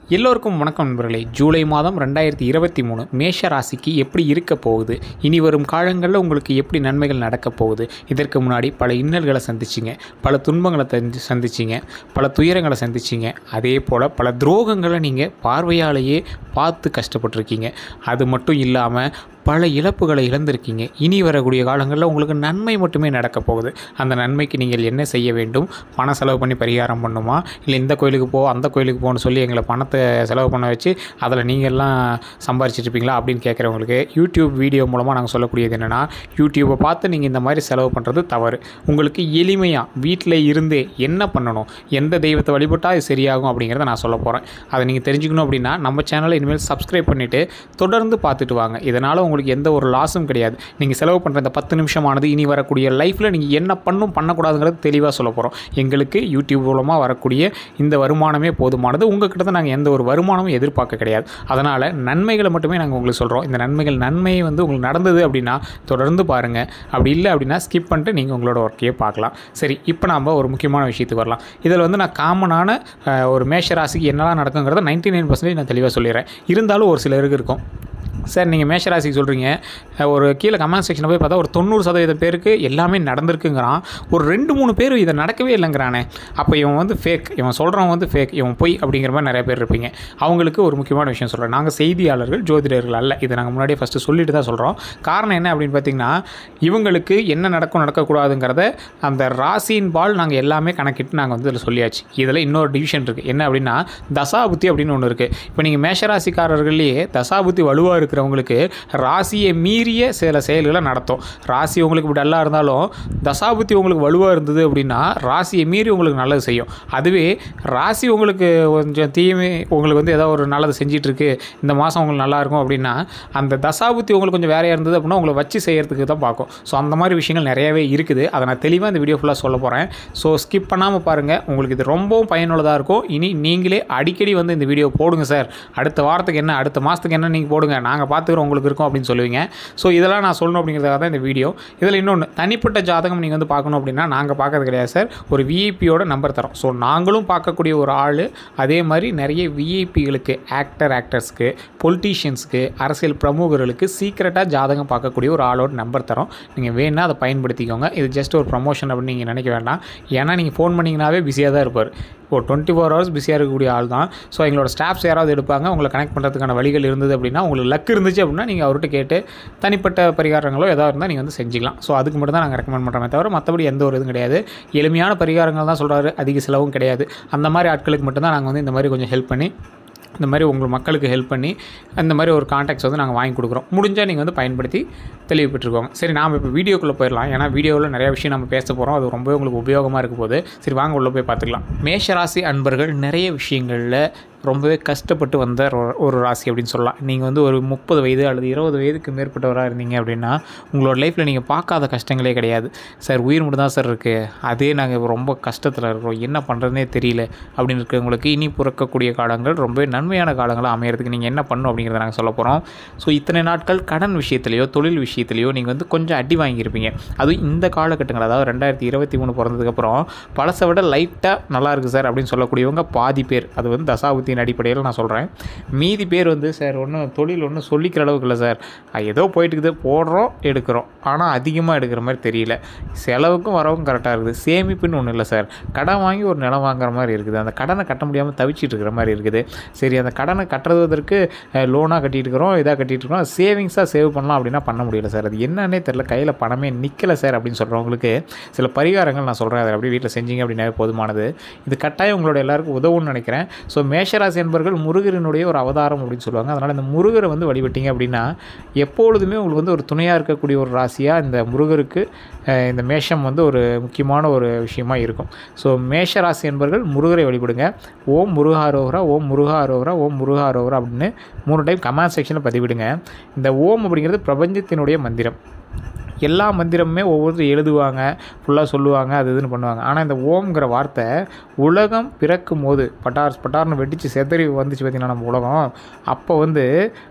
எல்லோருக்கும் வணக்கம் நண்பர்களே ஜூலை மாதம் ரெண்டாயிரத்தி இருபத்தி மூணு மேஷ ராசிக்கு எப்படி இருக்க போகுது இனி வரும் காலங்களில் உங்களுக்கு எப்படி நன்மைகள் நடக்க போகுது இதற்கு முன்னாடி பல இன்னல்களை சந்திச்சிங்க பல துன்பங்களை தந்தி சந்திச்சிங்க பல துயரங்களை சந்திச்சிங்க அதே போல் பல துரோகங்களை நீங்கள் பார்வையாலேயே பார்த்து கஷ்டப்பட்டிருக்கீங்க அது மட்டும் இல்லாமல் பல இழப்புகளை இழந்திருக்கீங்க இனி வரக்கூடிய காலங்களில் உங்களுக்கு நன்மை மட்டுமே நடக்க போகுது அந்த நன்மைக்கு நீங்கள் என்ன செய்ய வேண்டும் பணம் செலவு பண்ணி பரிகாரம் பண்ணுமா இல்லை இந்த கோயிலுக்கு போ அந்த கோயிலுக்கு போன்னு சொல்லி எங்களை பணத்தை செலவு பண்ண வச்சு அதில் நீங்கள்லாம் சம்பாரிச்சிட்டு இருப்பீங்களா அப்படின்னு கேட்குறவங்களுக்கு யூடியூப் வீடியோ மூலமாக நாங்கள் சொல்லக்கூடியது என்னென்னா யூடியூப்பை பார்த்து நீங்கள் இந்த மாதிரி செலவு பண்ணுறது தவறு உங்களுக்கு எளிமையாக வீட்டில் இருந்தே என்ன பண்ணணும் எந்த தெய்வத்தை வழிபட்டால் இது சரியாகும் அப்படிங்கிறத நான் சொல்ல போகிறேன் அதை நீங்கள் தெரிஞ்சுக்கணும் அப்படின்னா நம்ம சேனலை இனிமேல் சப்ஸ்கிரைப் பண்ணிவிட்டு தொடர்ந்து பார்த்துட்டு வாங்க இதனால் உங்களுக்கு எந்த ஒரு லாஸும் கிடையாது நீங்கள் செலவு பண்ணுற இந்த பத்து நிமிஷமானது இனி வரக்கூடிய லைஃப்பில் நீங்கள் என்ன பண்ணும் பண்ணக்கூடாதுங்கிறது தெளிவாக சொல்ல போகிறோம் எங்களுக்கு யூடியூப் மூலமாக வரக்கூடிய இந்த வருமானமே போதுமானது உங்ககிட்ட தான் நாங்கள் எந்த ஒரு வருமானமும் எதிர்பார்க்க கிடையாது அதனால் நன்மைகளை மட்டுமே நாங்கள் உங்களுக்கு சொல்கிறோம் இந்த நன்மைகள் நன்மை வந்து உங்களுக்கு நடந்தது அப்படின்னா தொடர்ந்து பாருங்கள் அப்படி இல்லை அப்படின்னா ஸ்கிப் பண்ணிட்டு நீங்கள் உங்களோட ஒர்க்கையே பார்க்கலாம் சரி இப்போ நாம் ஒரு முக்கியமான விஷயத்துக்கு வரலாம் இதில் வந்து நான் காமனான அஹ், ஒரு மேஷ ராசிக்கு என்னெல்லாம் நடக்குங்கிறத நைன்டி நைன் பர்சன்டேஜ் நான் தெளிவாக சொல்லிடுறேன் இருந்தாலும் ஒரு சிலருக்கு இருக்கும் சார் நீங்கள் மேஷராசிக்கு சொல்கிறீங்க ஒரு கீழே கமெண்ட் செக்ஷனில் போய் பார்த்தா ஒரு தொண்ணூறு சதவீதம் பேருக்கு எல்லாமே நடந்திருக்குங்கிறான் ஒரு ரெண்டு மூணு பேர் இதை நடக்கவே இல்லைங்கிறானே அப்போ இவன் வந்து ஃபேக் இவன் சொல்கிறவன் வந்து ஃபேக் இவன் பொய் அப்படிங்கிற மாதிரி நிறைய பேர் இருப்பீங்க அவங்களுக்கு ஒரு முக்கியமான விஷயம் சொல்கிறேன் நாங்கள் செய்தியாளர்கள் ஜோதிடர்கள் அல்ல இதை நாங்கள் முன்னாடியே ஃபஸ்ட்டு சொல்லிட்டு தான் சொல்கிறோம் காரணம் என்ன அப்படின்னு பார்த்தீங்கன்னா இவங்களுக்கு என்ன நடக்கும் நடக்கக்கூடாதுங்கிறத அந்த ராசியின் பால் நாங்கள் எல்லாமே கணக்கிட்டு நாங்கள் வந்து இதில் சொல்லியாச்சு இதில் இன்னொரு டிவிஷன் இருக்குது என்ன அப்படின்னா தசாபுத்தி அப்படின்னு ஒன்று இருக்குது இப்போ நீங்கள் மேஷராசிக்காரர்கள்லேயே தசாபுத்தி வலுவாக இருக்கிறவங்களுக்கு ராசியை மீறிய சில செயல்களை நடத்தும் ராசி உங்களுக்கு இப்படி டல்லாக இருந்தாலும் தசாபுத்தி உங்களுக்கு வலுவாக இருந்தது அப்படின்னா ராசியை மீறி உங்களுக்கு நல்லது செய்யும் அதுவே ராசி உங்களுக்கு கொஞ்சம் தீமை உங்களுக்கு வந்து ஏதோ ஒரு நல்லது செஞ்சிட்டு இருக்கு இந்த மாதம் உங்களுக்கு நல்லா இருக்கும் அப்படின்னா அந்த தசாபுத்தி உங்களுக்கு கொஞ்சம் வேறையாக இருந்தது அப்படின்னா உங்களை வச்சு செய்கிறதுக்கு தான் பார்க்கும் ஸோ அந்த மாதிரி விஷயங்கள் நிறையவே இருக்குது அதை நான் தெளிவாக இந்த வீடியோ ஃபுல்லாக சொல்ல போகிறேன் ஸோ ஸ்கிப் பண்ணாமல் பாருங்கள் உங்களுக்கு இது ரொம்பவும் பயனுள்ளதாக இருக்கும் இனி நீங்களே அடிக்கடி வந்து இந்த வீடியோ போடுங்க சார் அடுத்த வாரத்துக்கு என்ன அடுத்த மாதத்துக்கு என்ன நீங்கள் போடுங்க நாங்கள் பார்த்துக்கிறோம் உங்களுக்கு இருக்கும் அப்படின்னு சொல்லுவீங்க ஸோ இதெல்லாம் நான் சொல்லணும் அப்படிங்கிறதுக்காக தான் இந்த வீடியோ இதில் இன்னொன்று தனிப்பட்ட ஜாதகம் நீங்கள் வந்து பார்க்கணும் அப்படின்னா நாங்கள் பார்க்கறது கிடையாது சார் ஒரு விஐபியோட நம்பர் தரோம் ஸோ நாங்களும் பார்க்கக்கூடிய ஒரு ஆள் அதே மாதிரி நிறைய விஐபிகளுக்கு ஆக்டர் ஆக்டர்ஸ்க்கு பொலிட்டீஷியன்ஸ்க்கு அரசியல் பிரமுகர்களுக்கு சீக்கிரட்டாக ஜாதகம் பார்க்கக்கூடிய ஒரு ஆளோட நம்பர் தரோம் நீங்கள் வேணால் அதை பயன்படுத்திக்கோங்க இது ஜஸ்ட் ஒரு ப்ரமோஷன் அப்படின்னு நீங்கள் நினைக்க வேண்டாம் ஏன்னா நீங்கள் ஃபோன் பண்ணிங்கனாவே பிஸியாக தான் இருப்பார் ஒரு டுவெண்ட்டி ஃபோர் ஹவர்ஸ் பிஸியாக இருக்கக்கூடிய ஆள் தான் ஸோ எங்களோட ஸ்டாஃப்ஸ் யாராவது எடுப்பாங்க உங்களை கனெக்ட் பண்ணுறதுக்கான வழிகள் இருந்தது அப்படின்னா உங்களுக்கு லக் இருந்துச்சு அப்படின்னா நீங்கள் அவர்கிட்ட கேட்டு தனிப்பட்ட பரிகாரங்களோ ஏதாவது இருந்தால் நீங்கள் வந்து செஞ்சுக்கலாம் ஸோ அதுக்கு மட்டும் தான் நாங்கள் ரெக்கமெண்ட் பண்ணுறோமே தவிர மற்றபடி எந்த ஒரு இதுவும் கிடையாது எளிமையான பரிகாரங்கள் தான் சொல்கிறாரு அதிக செலவும் கிடையாது அந்த மாதிரி ஆட்களுக்கு மட்டும்தான் நாங்கள் வந்து இந்த மாதிரி கொஞ்சம் ஹெல்ப் பண்ணி இந்த மாதிரி உங்கள் மக்களுக்கு ஹெல்ப் பண்ணி அந்த மாதிரி ஒரு கான்டாக்ட்ஸ் வந்து நாங்கள் வாங்கி கொடுக்குறோம் முடிஞ்சால் நீங்கள் வந்து பயன்படுத்தி தெளிவு பெற்றுக்கோங்க சரி நாம் இப்போ வீடியோக்குள்ளே போயிடலாம் ஏன்னா வீடியோவில் நிறைய விஷயம் நம்ம பேச போகிறோம் அது ரொம்பவே உங்களுக்கு உபயோகமாக இருக்க போது சரி வாங்க உள்ளே போய் பார்த்துக்கலாம் மேஷராசி அன்பர்கள் நிறைய விஷயங்களில் ரொம்பவே கஷ்டப்பட்டு வந்த ஒரு- ஒரு ராசி அப்படின்னு சொல்லலாம் நீங்கள் வந்து ஒரு முப்பது வயது அல்லது இருபது வயதுக்கு மேற்பட்டவராக இருந்தீங்க அப்படின்னா உங்களோட லைஃப்பில் நீங்கள் பார்க்காத கஷ்டங்களே கிடையாது சார் உயிர் மட்டும் தான் சார் இருக்குது அதே நாங்கள் ரொம்ப கஷ்டத்தில் இருக்கிறோம் என்ன பண்ணுறதுனே தெரியல அப்படின்னு இருக்கிறவங்களுக்கு இனி பிறக்கக்கூடிய காலங்கள் ரொம்பவே நன்மையான காலங்களாக அமையறதுக்கு நீங்கள் என்ன பண்ணணும் அப்படிங்கிறத நாங்கள் சொல்ல போகிறோம் ஸோ இத்தனை நாட்கள் கடன் விஷயத்துலையோ தொழில் விஷயத்துலையோ நீங்கள் வந்து கொஞ்சம் அடி வாங்கியிருப்பீங்க அதுவும் இந்த காலகட்டங்கள் அதாவது ரெண்டாயிரத்தி இருபத்தி மூணு பிறந்ததுக்கப்புறம் பழசை விட லைட்டாக நல்லா இருக்குது சார் அப்படின்னு சொல்லக்கூடியவங்க பாதி பேர் அது வந்து தசாபுத்தியின் அடிப்படையில் நான் சொல்கிறேன் மீதி பேர் வந்து சார் ஒன்றும் தொழில் ஒன்றும் சொல்லிக்கிற அளவுக்கு இல்லை சார் அது ஏதோ போயிட்டு இருக்குது போடுறோம் எடுக்கிறோம் ஆனால் அதிகமாக எடுக்கிற மாதிரி தெரியல செலவுக்கும் வரவும் கரெக்டாக இருக்குது சேமிப்புன்னு ஒன்றும் இல்லை சார் கடன் வாங்கி ஒரு நிலம் வாங்குற மாதிரி இருக்குது அந்த கடனை கட்ட முடியாமல் தவிச்சிட்டு இருக்கிற மாதிரி இருக்குது சரி அந்த கடனை கட்டுறதுக்கு லோனாக கட்டிட்டு இருக்கிறோம் இதாக கட்டிட்டு இருக்கிறோம் சேவிங்ஸாக சேவ் பண்ணலாம் அப்படின்னா பண்ண முடியல சார் அது என்னன்னே தெரில கையில் பணமே நிற்கலை சார் அப்படின்னு சொல்கிறவங்களுக்கு சில பரிகாரங்கள் நான் சொல்கிறேன் அதை அப்படியே வீட்டில் செஞ்சீங்க அப்படின்னாவே போதுமானது இது கட்டாயம் உங்களோட எல்லாருக்கும் உதவும்னு நினைக்கிறேன் ஸோ மேஷராசி என்பர்கள் முருகரினுடைய ஒரு அவதாரம் அப்படின்னு சொல்லுவாங்க அதனால் இந்த முருகரை வந்து வழிபட்டீங்க அப்படின்னா எப்பொழுதுமே உங்களுக்கு வந்து ஒரு துணையாக இருக்கக்கூடிய ஒரு ராசியாக இந்த முருகருக்கு அஹ், இந்த மேஷம் வந்து ஒரு முக்கியமான ஒரு விஷயமா இருக்கும் ஸோ மேஷ ராசி என்பர்கள் முருகரை வழிபடுங்க ஓம் முருகாரோகரா ஓம் முருகாரோகரா ஓம் முருகாரோகரா அப்படின்னு மூணு டைம் கமெண்ட் செக்ஷனில் பதிவிடுங்க இந்த ஓம் அப்படிங்கிறது பிரபஞ்சத்தினுடைய மந்திரம் எல்லா மந்திரமுமே ஒவ்வொருத்தரும் எழுதுவாங்க ஃபுல்லாக சொல்லுவாங்க அது இதுன்னு பண்ணுவாங்க ஆனால் இந்த ஓம்ங்கிற வார்த்தை உலகம் பிறக்கும் போது பட்டார் பட்டார்னு வெடித்து செதறி வந்துச்சு பார்த்திங்கன்னா நம்ம உலகம் அப்போ வந்து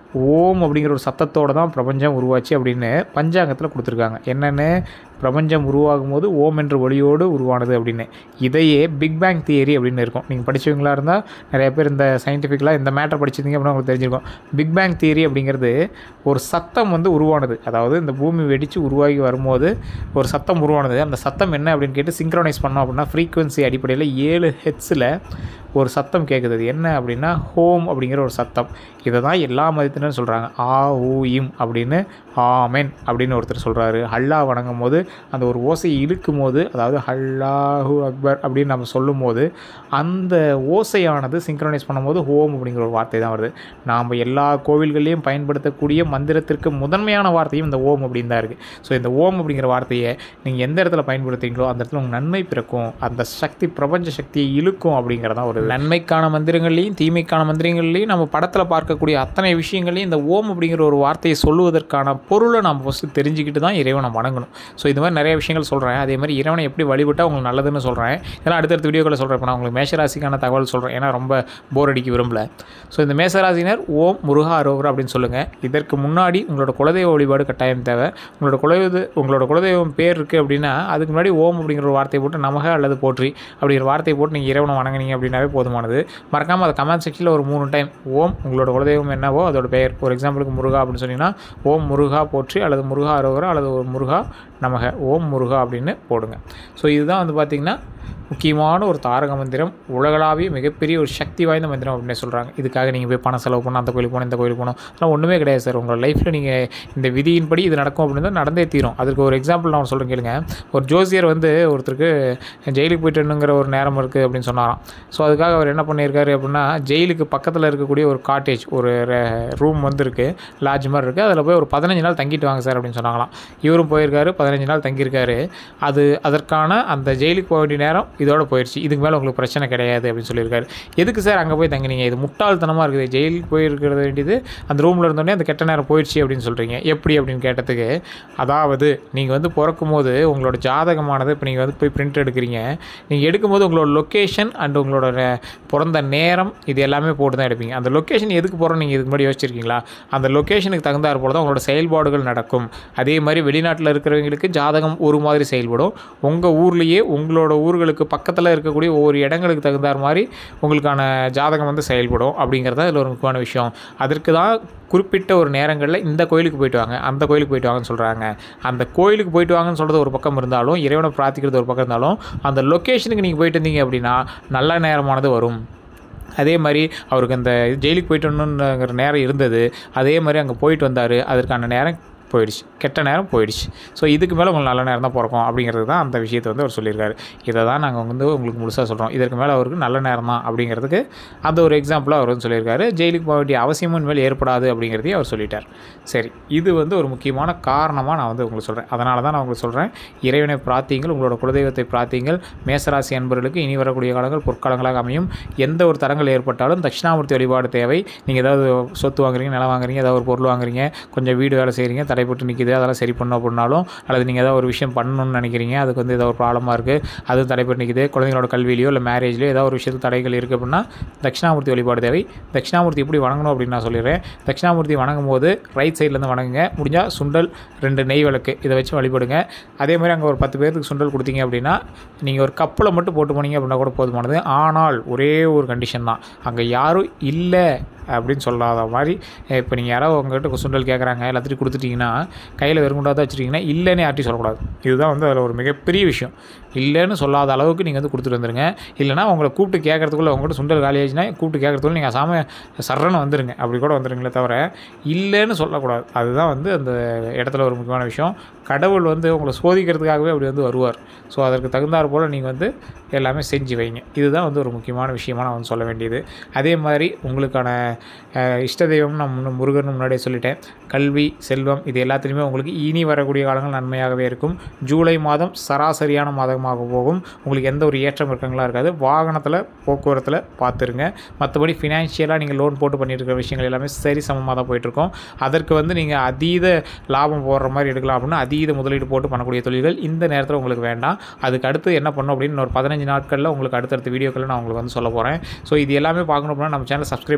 ஓம் அப்படிங்கிற ஒரு சத்தத்தோடு தான் பிரபஞ்சம் உருவாச்சு அப்படின்னு பஞ்சாங்கத்தில் கொடுத்துருக்காங்க என்னென்னு பிரபஞ்சம் உருவாகும் போது ஓம் என்ற ஒளியோடு உருவானது அப்படின்னு இதையே பிக் பேங் தியரி அப்படின்னு இருக்கும் நீங்கள் படிச்சவங்களா இருந்தால் நிறைய பேர் இந்த சயின்டிஃபிக்கலாக இந்த மேட்டர் படிச்சிருந்தீங்க அப்படின்னா உங்களுக்கு தெரிஞ்சிருக்கும் பிக் பேங் தியரி அப்படிங்கிறது ஒரு சத்தம் வந்து உருவானது அதாவது இந்த பூமி வெடித்து உருவாகி வரும்போது ஒரு சத்தம் உருவானது அந்த சத்தம் என்ன அப்படின்னு கேட்டு சிங்க்ரோனைஸ் பண்ணோம் அப்படின்னா ஃப்ரீக்குவென்சி அடிப்படையில் ஏழு ஹெட்ஸில் ஒரு சத்தம் கேட்குது அது என்ன அப்படின்னா ஹோம் அப்படிங்கிற ஒரு சத்தம் இதை தான் எல்லா மதத்தினரும் சொல்கிறாங்க ஆ ஊ இம் அப்படின்னு ஆமென் அப்படின்னு ஒருத்தர் சொல்கிறாரு ஹல்லா வணங்கும் போது அந்த ஒரு ஓசையை இழுக்கும் போது அதாவது ஹல்லாஹு அக்பர் அப்படின்னு நம்ம சொல்லும் போது அந்த ஓசையானது சிங்க்ரனைஸ் பண்ணும்போது ஹோம் அப்படிங்கிற ஒரு வார்த்தை தான் வருது நாம் எல்லா கோவில்கள்லையும் பயன்படுத்தக்கூடிய மந்திரத்திற்கு முதன்மையான வார்த்தையும் இந்த ஓம் அப்படின்னு தான் இருக்குது ஸோ இந்த ஓம் அப்படிங்கிற வார்த்தையை நீங்கள் எந்த இடத்துல பயன்படுத்துறீங்களோ அந்த இடத்துல உங்களுக்கு நன்மை பிறக்கும் அந்த சக்தி பிரபஞ்ச சக்தியை இழுக்கும் அப்படிங்கிறதான் ஒரு நன்மைக்கான மந்திரங்கள்லையும் தீமைக்கான மந்திரங்கள்லையும் நம்ம படத்தில் பார்க்கக்கூடிய அத்தனை விஷயங்களையும் இந்த ஓம் அப்படிங்கிற ஒரு வார்த்தையை சொல்லுவதற்கான பொருளை நம்ம ஃபஸ்ட்டு தெரிஞ்சுக்கிட்டு தான் இறைவனை வணங்கணும் ஸோ இது மாதிரி நிறைய விஷயங்கள் சொல்கிறேன் அதே மாதிரி இறைவனை எப்படி வழிபட்டால் உங்களுக்கு நல்லதுன்னு சொல்கிறேன் இதெல்லாம் அடுத்தடுத்த வீடியோக்களை சொல்கிறேன் இப்போ நான் உங்களுக்கு மேஷராசிக்கான தகவல் சொல்கிறேன் ஏன்னா ரொம்ப போர் அடிக்க விரும்பல ஸோ இந்த மேஷராசினர் ஓம் முருகா அரோகரா அப்படின்னு சொல்லுங்கள் இதற்கு முன்னாடி உங்களோட குலதெய்வ வழிபாடு கட்டாயம் தேவை உங்களோட குலதெய்வ உங்களோட குலதெய்வம் பேர் இருக்குது அப்படின்னா அதுக்கு முன்னாடி ஓம் அப்படிங்கிற ஒரு வார்த்தையை போட்டு நமக அல்லது போற்றி அப்படிங்கிற வார்த்தையை போட்டு நீங்கள் இறைவனை வணங்குனீங்க அப்படின்னாவே போதுமானது மறக்காமல் அதை கமெண்ட் செக்ஷனில் ஒரு மூணு டைம் ஓம் உங்களோட குலதெய்வம் என்னவோ அதோட பெயர் ஒரு எக்ஸாம்பிளுக்கு முருகா அப்படின்னு சொன்னீங்கன்னா ஓம் முருகா போற்றி அல்லது முருகா அரோகரா அல்லது ஒரு முருகா நமக ஓம் முருகா அப்படின்னு போடுங்க ஸோ இதுதான் வந்து பார்த்திங்கன்னா முக்கியமான ஒரு தாரக மந்திரம் உலகளாவிய மிகப்பெரிய ஒரு சக்தி வாய்ந்த மந்திரம் அப்படின்னு சொல்கிறாங்க இதுக்காக நீங்கள் போய் பணம் செலவு பண்ணணும் அந்த கோயிலுக்கு போகணும் இந்த கோயிலுக்கு போகணும் அதெல்லாம் ஒன்றுமே கிடையாது சார் உங்கள் லைஃப்பில் நீங்கள் இந்த விதியின்படி இது நடக்கும் அப்படின்னு தான் நடந்தே தீரும் அதுக்கு ஒரு எக்ஸாம்பிள் நான் சொல்கிறேன் கேளுங்க ஒரு ஜோசியர் வந்து ஒருத்தருக்கு ஜெயிலுக்கு போயிட்டுங்கிற ஒரு நேரம் இருக்குது அப்படின்னு சொன்னாராம் ஸோ அதுக்காக அவர் என்ன பண்ணியிருக்காரு அப்படின்னா ஜெயிலுக்கு பக்கத்தில் இருக்கக்கூடிய ஒரு காட்டேஜ் ஒரு ரூம் வந்து இருக்குது லாட்ஜ் மாதிரி இருக்குது அதில் போய் ஒரு பதினஞ்சு நாள் தங்கிட்டு வாங்க சார் அப்படின்னு சொன்னாங்களாம் இவரும் போயிருக்காரு பதினஞ்சு நாள் தங்கியிருக்காரு அது அதற்கான அந்த ஜெயிலுக்கு போக வேண்டிய நேரம் இதோட போயிடுச்சு இதுக்கு மேலே உங்களுக்கு பிரச்சனை கிடையாது அப்படின்னு சொல்லியிருக்காரு எதுக்கு சார் அங்கே போய் தங்கினீங்க இது முட்டாள்தனமாக இருக்குது ஜெயிலுக்கு போயிருக்கிறது வேண்டியது அந்த ரூமில் இருந்தோடனே அந்த கெட்ட நேரம் போயிடுச்சு அப்படின்னு சொல்கிறீங்க எப்படி அப்படின்னு கேட்டதுக்கு அதாவது நீங்கள் வந்து பிறக்கும் போது உங்களோட ஜாதகமானது இப்போ நீங்கள் வந்து போய் பிரிண்ட் எடுக்கிறீங்க நீங்கள் எடுக்கும்போது உங்களோட லொக்கேஷன் அண்ட் உங்களோட நே- பிறந்த நேரம் இது எல்லாமே போட்டு தான் எடுப்பீங்க அந்த லொக்கேஷன் எதுக்கு போகிறோம் நீங்கள் இதுக்கு முன்னாடி யோசிச்சிருக்கீங்களா அந்த லொக்கேஷனுக்கு தகுந்தாற் போல தான் உங்களோட செயல்பாடுகள் நடக்கும் அதே மாதிரி வெளிநாட்டில் இருக்கிறவங்களுக்கு ஜாதகம் ஒரு மாதிரி செயல்படும் உங்கள் ஊர்லேயே உங்களோட ஊர்களுக்கு பக்கத்தில் இருக்கக்கூடிய ஒவ்வொரு இடங்களுக்கு தகுந்தாற் மாதிரி உங்களுக்கான ஜாதகம் வந்து செயல்படும் அப்படிங்கிறது தான் இதில் ஒரு முக்கியமான விஷயம் அதற்கு தான் குறிப்பிட்ட ஒரு நேரங்களில் இந்த கோயிலுக்கு போயிட்டு வாங்க அந்த கோயிலுக்கு போயிட்டு வாங்கன்னு சொல்கிறாங்க அந்த கோயிலுக்கு போயிட்டு வாங்கன்னு சொல்கிறது ஒரு பக்கம் இருந்தாலும் இறைவனை பிரார்த்திக்கிறது ஒரு பக்கம் இருந்தாலும் அந்த லொக்கேஷனுக்கு நீங்கள் போயிட்டு இருந்தீங்க அப்படின்னா நல்ல நேரமானது வரும் அதே மாதிரி அவருக்கு அந்த ஜெயிலுக்கு போயிட்டு வரணுங்கிற நேரம் இருந்தது அதே மாதிரி அங்கே போயிட்டு வந்தார் அதற்கான நேரம் போயிடுச்சு கெட்ட நேரம் போயிடுச்சு ஸோ இதுக்கு மேலே உங்களுக்கு நல்ல நேரம் தான் பிறக்கும் அப்படிங்கிறது தான் அந்த விஷயத்தை வந்து அவர் சொல்லியிருக்காரு இதை தான் நாங்கள் வந்து உங்களுக்கு முழுசாக சொல்கிறோம் இதற்கு மேலே அவருக்கு நல்ல நேரம் தான் அப்படிங்கிறதுக்கு அந்த ஒரு எக்ஸாம்பிளாக அவர் வந்து சொல்லியிருக்காரு ஜெயிலுக்கு போக வேண்டிய அவசியமும் இனிமேல் ஏற்படாது அப்படிங்கிறதையும் அவர் சொல்லிட்டார் சரி இது வந்து ஒரு முக்கியமான காரணமாக நான் வந்து உங்களுக்கு சொல்கிறேன் அதனால தான் நான் உங்களுக்கு சொல்கிறேன் இறைவனை பிரார்த்திங்கள் உங்களோட குலதெய்வத்தை பிரார்த்திங்கள் மேசராசி அன்பர்களுக்கு இனி வரக்கூடிய காலங்கள் பொற்காலங்களாக அமையும் எந்த ஒரு தரங்கள் ஏற்பட்டாலும் தட்சிணாமூர்த்தி வழிபாடு தேவை நீங்கள் ஏதாவது சொத்து வாங்குறீங்க நிலம் வாங்குறீங்க ஏதாவது ஒரு பொருள் வாங்குறீங்க கொஞ்சம் வீடு வேலை செய்கிறீங்க தடைப்பட்டு நிற்கிது அதெல்லாம் சரி பண்ணணும் அப்படின்னாலும் அல்லது நீங்கள் ஏதாவது ஒரு விஷயம் பண்ணணும்னு நினைக்கிறீங்க அதுக்கு வந்து ஏதாவது ஒரு ப்ராப்ளமாக இருக்குது அதுவும் தடைப்பட்டு நிற்கிது குழந்தைங்களோட கல்வியிலையோ இல்லை மேரேஜ்லையோ ஏதாவது ஒரு விஷயத்துக்கு தடைகள் இருக்குது அப்படின்னா தட்சிணாமூர்த்தி வழிபாடு தேவை தட்சிணாமூர்த்தி எப்படி வணங்கணும் அப்படின்னு நான் சொல்லிடுறேன் தட்சிணாமூர்த்தி வணங்கும் போது ரைட் சைட்லேருந்து வணங்குங்க முடிஞ்சால் சுண்டல் ரெண்டு நெய் விளக்கு இதை வச்சு வழிபடுங்க அதே மாதிரி அங்கே ஒரு பத்து பேருக்கு சுண்டல் கொடுத்தீங்க அப்படின்னா நீங்கள் ஒரு கப்பில் மட்டும் போட்டு போனீங்க அப்படின்னா கூட போதுமானது ஆனால் ஒரே ஒரு கண்டிஷன் தான் அங்கே யாரும் இல்லை அப்படின்னு சொல்லாத மாதிரி இப்போ நீங்கள் யாராவது உங்ககிட்ட சுண்டல் கேட்குறாங்க எல்லாத்தையும் கொடுத்துட்டீங்கன்னா கையில் வெறுங்குண்டா தான் வச்சுருக்கீங்கன்னா இல்லைன்னு யார்ட்டையும் சொல்லக்கூடாது இதுதான் வந்து அதில் ஒரு மிகப்பெரிய விஷயம் இல்லைன்னு சொல்லாத அளவுக்கு நீங்கள் வந்து கொடுத்துட்டு வந்துருங்க இல்லைனா உங்களை கூப்பிட்டு கேட்கறதுக்குள்ள உங்கள்கிட்ட சுண்டல் காலி ஆச்சுன்னா கூப்பிட்டு கேட்கறதுக்குள்ள நீங்கள் சாம சர்றன்னு வந்துருங்க அப்படி கூட வந்துருங்களே தவிர இல்லைன்னு சொல்லக்கூடாது அதுதான் வந்து அந்த இடத்துல ஒரு முக்கியமான விஷயம் கடவுள் வந்து உங்களை சோதிக்கிறதுக்காகவே அப்படி வந்து வருவார் ஸோ அதற்கு தகுந்தாற் போல் நீங்கள் வந்து எல்லாமே செஞ்சு வைங்க இதுதான் வந்து ஒரு முக்கியமான விஷயமா நான் வந்து சொல்ல வேண்டியது அதே மாதிரி உங்களுக்கான அஹ், இஷ்ட தெய்வம் நான் முன்ன முருகன் முன்னாடியே சொல்லிட்டேன் கல்வி செல்வம் இது எல்லாத்துலேயுமே உங்களுக்கு இனி வரக்கூடிய காலங்கள் நன்மையாகவே இருக்கும் ஜூலை மாதம் சராசரியான மாதமாக போகும் உங்களுக்கு எந்த ஒரு ஏற்றம் இருக்கங்களா இருக்காது வாகனத்தில் போக்குவரத்தில் பார்த்துருங்க மற்றபடி ஃபினான்ஷியலாக நீங்கள் லோன் போட்டு பண்ணிட்டு இருக்கிற விஷயங்கள் எல்லாமே சரி சமமாக தான் போயிட்டுருக்கோம் அதற்கு வந்து நீங்கள் அதீத லாபம் போடுற மாதிரி எடுக்கலாம் அப்படின்னா அதீத முதலீடு போட்டு பண்ணக்கூடிய தொழில்கள் இந்த நேரத்தில் உங்களுக்கு வேண்டாம் அதுக்கு அடுத்து என்ன பண்ணணும் அப்படின்னு ஒரு பதினஞ்சு நாட்களில் உங்களுக்கு அடுத்தடுத்த வீடியோக்களில் நான் உங்களுக்கு வந்து சொல்ல போகிறேன் ஸோ இது எல்லாமே பார்க்கணும் அப்படின்னா நம்ம சேனல் சப்ஸ்கிரைப் பண்ணி வச்சுக்கோங்க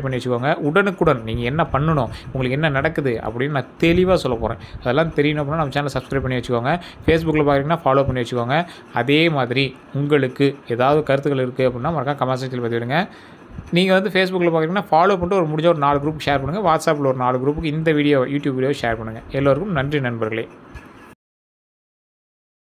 வாங்க உடனுக்குடன் நீங்கள் என்ன பண்ணணும் உங்களுக்கு என்ன நடக்குது அப்படின்னு நான் தெளிவாக சொல்ல போகிறேன் அதெல்லாம் தெரியணும் அப்படின்னா நம்ம சேனலை சப்ஸ்கிரைப் பண்ணி வச்சுக்கோங்க ஃபேஸ்புக்கில் பார்க்குறீங்கன்னா ஃபாலோ பண்ணி வச்சுக்கோங்க அதே மாதிரி உங்களுக்கு ஏதாவது கருத்துக்கள் இருக்குது அப்படின்னா மறக்காம கமெண்ட் செக்ஷனில் பதிவிடுங்க நீங்கள் வந்து ஃபேஸ்புக்கில் பார்க்குறீங்கன்னா ஃபாலோ பண்ணிட்டு ஒரு முடிஞ்ச ஒரு நாலு குரூப் ஷேர் பண்ணுங்கள் வாட்ஸ்அப்பில் ஒரு நாலு குரூப்புக்கு இந்த வீடியோ யூடியூப் வீடியோ ஷேர் பண்ணுங்கள் எல்லோருக்கும் நன்றி நண்பர்களே